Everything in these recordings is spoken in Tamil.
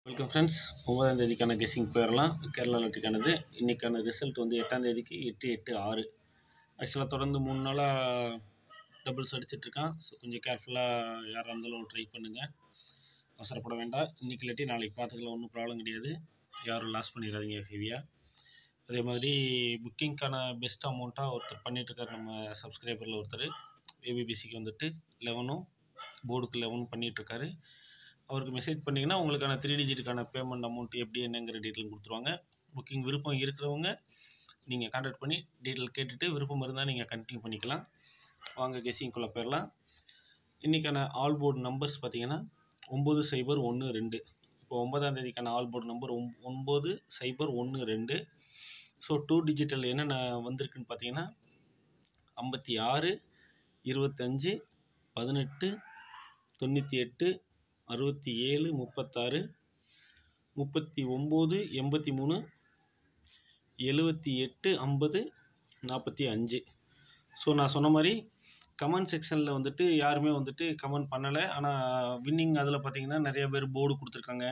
வெல்கம் ஃப்ரெண்ட்ஸ் ஒன்பதாம் தேதிக்கான கெஸ்ஸிங் போயிடலாம் கேரளா லாட்டரிக்கானது இன்றைக்கான ரிசல்ட் வந்து எட்டாம் தேதிக்கு எட்டு எட்டு ஆறு ஆக்சுவலாக தொடர்ந்து மூணு நாளாக டபுள்ஸ் அடிச்சிட்ருக்கான் ஸோ கொஞ்சம் கேர்ஃபுல்லாக யாராக இருந்தாலும் ட்ரை பண்ணுங்கள் அவசரப்பட வேண்டாம் இன்றைக்கி இல்லாட்டி நாளைக்கு பார்த்துக்கலாம் ஒன்றும் ப்ராப்ளம் கிடையாது யாரும் லாஸ் பண்ணிடாதீங்க ஹெவியாக அதே மாதிரி புக்கிங்க்கான பெஸ்ட் அமௌண்ட்டாக ஒருத்தர் பண்ணிகிட்ருக்காரு நம்ம சப்ஸ்கிரைபரில் ஒருத்தர் ஏபிபிசிக்கு வந்துட்டு லெவனும் போர்டுக்கு லெவனும் பண்ணிகிட்ருக்காரு அவருக்கு மெசேஜ் பண்ணிங்கன்னா உங்களுக்கான த்ரீ டிஜிட்டுக்கான பேமெண்ட் அமௌண்ட் எப்படி என்னங்கிற டீட்டெயில் கொடுத்துருவாங்க புக்கிங் விருப்பம் இருக்கிறவங்க நீங்கள் கான்டாக்ட் பண்ணி டீட்டெயில் கேட்டுட்டு விருப்பம் இருந்தால் நீங்கள் கண்டினியூ பண்ணிக்கலாம் வாங்க கெஸ்ஸிங்குள்ளே போயிடலாம் இன்றைக்கான ஆல் போர்டு நம்பர்ஸ் பார்த்தீங்கன்னா ஒம்பது சைபர் ஒன்று ரெண்டு இப்போ ஒன்பதாம் தேதிக்கான ஆல் போர்டு நம்பர் ஒம் ஒம்பது சைபர் ஒன்று ரெண்டு ஸோ டூ டிஜிட்டல் என்னென்ன வந்திருக்குன்னு பார்த்தீங்கன்னா ஐம்பத்தி ஆறு இருபத்தஞ்சு பதினெட்டு தொண்ணூற்றி எட்டு அறுபத்தி ஏழு முப்பத்தாறு முப்பத்தி ஒம்பது எண்பத்தி மூணு எழுபத்தி எட்டு ஐம்பது நாற்பத்தி அஞ்சு ஸோ நான் சொன்ன மாதிரி கமெண்ட் செக்ஷனில் வந்துட்டு யாருமே வந்துட்டு கமெண்ட் பண்ணலை ஆனால் வின்னிங் அதில் பார்த்தீங்கன்னா நிறைய பேர் போர்டு கொடுத்துருக்காங்க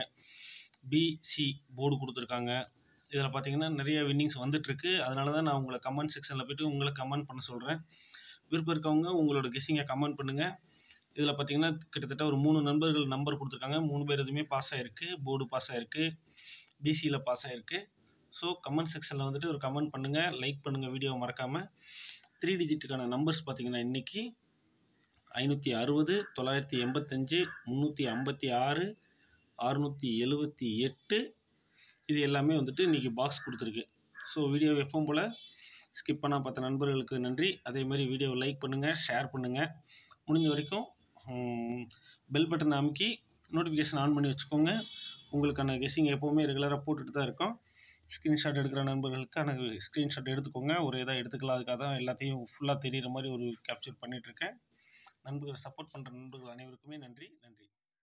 பிசி போர்டு கொடுத்துருக்காங்க இதில் பார்த்தீங்கன்னா நிறைய வின்னிங்ஸ் வந்துட்டுருக்கு அதனால தான் நான் உங்களை கமெண்ட் செக்ஷனில் போய்ட்டு உங்களை கமெண்ட் பண்ண சொல்கிறேன் விருப்பம் இருக்கவங்க உங்களோட கெஸ்ஸிங்கை கமெண்ட் பண்ணுங்கள் இதில் பார்த்தீங்கன்னா கிட்டத்தட்ட ஒரு மூணு நண்பர்கள் நம்பர் கொடுத்துருக்காங்க மூணு பேர் எதுவுமே பாஸ் ஆகிருக்கு போர்டு பாஸ் ஆகிருக்கு பிசியில் பாஸ் ஆகிருக்கு ஸோ கமெண்ட் செக்ஷனில் வந்துட்டு ஒரு கமெண்ட் பண்ணுங்கள் லைக் பண்ணுங்கள் வீடியோவை மறக்காமல் த்ரீ டிஜிட்டுக்கான நம்பர்ஸ் பார்த்தீங்கன்னா இன்றைக்கி ஐநூற்றி அறுபது தொள்ளாயிரத்தி எண்பத்தஞ்சு முந்நூற்றி ஐம்பத்தி ஆறு அறுநூற்றி எழுபத்தி எட்டு இது எல்லாமே வந்துட்டு இன்றைக்கி பாக்ஸ் கொடுத்துருக்கு ஸோ வீடியோ எப்பவும் போல் ஸ்கிப் பண்ணால் பார்த்த நண்பர்களுக்கு நன்றி அதே மாதிரி வீடியோவை லைக் பண்ணுங்கள் ஷேர் பண்ணுங்கள் முடிஞ்ச வரைக்கும் பெல் பட்டன் அமுக்கி நோட்டிஃபிகேஷன் ஆன் பண்ணி வச்சுக்கோங்க உங்களுக்கான கெஸ்ஸிங் எப்போவுமே ரெகுலராக போட்டுட்டு தான் இருக்கோம் ஸ்க்ரீன்ஷாட் எடுக்கிற நண்பர்களுக்கான ஸ்க்ரீன்ஷாட் எடுத்துக்கோங்க ஒரு இதாக எடுத்துக்கலாம் அதுக்காக தான் எல்லாத்தையும் ஃபுல்லாக தெரிகிற மாதிரி ஒரு கேப்சர் பண்ணிகிட்ருக்கேன் நண்பர்கள் சப்போர்ட் பண்ணுற நண்பர்கள் அனைவருக்குமே நன்றி நன்றி